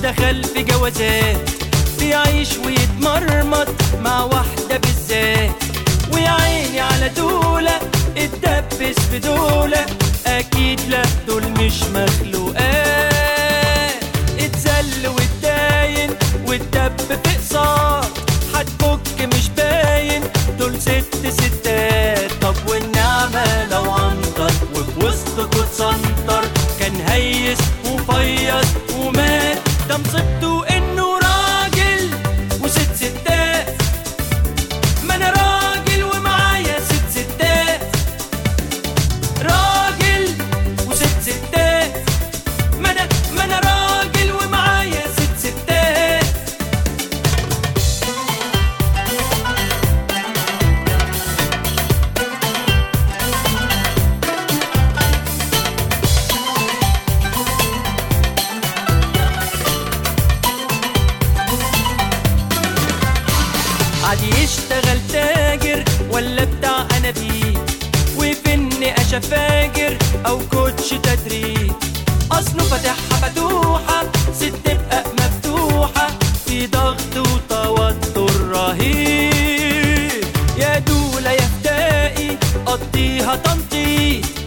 دخل في جوازات بيعيش ويتمرمط مع واحدة بالذات ويا عيني على دولة اتدبس في دولة أكيد لا دول مش مخلوقات اتذل واتداين واتدب في قصار هتفك مش باين دول ست ستات طب والنعمة لو عنطر وفي وسطكوا اتسنطر كان هيس وفيص ومات ده مصيبته انه راجل وست ستات ما انا راجل ومعايا ست ستات راجل وست ستات ما انا ما انا راجل ومعايا ست ستات عادي يشتغل تاجر ولا بتاع انابيب وفن قشا فاجر او كوتش تدريب اصله فاتحها فتوحة ست بقى مفتوحة في ضغط وتوتر رهيب يا دولة يا فدائي قضيها تنطيط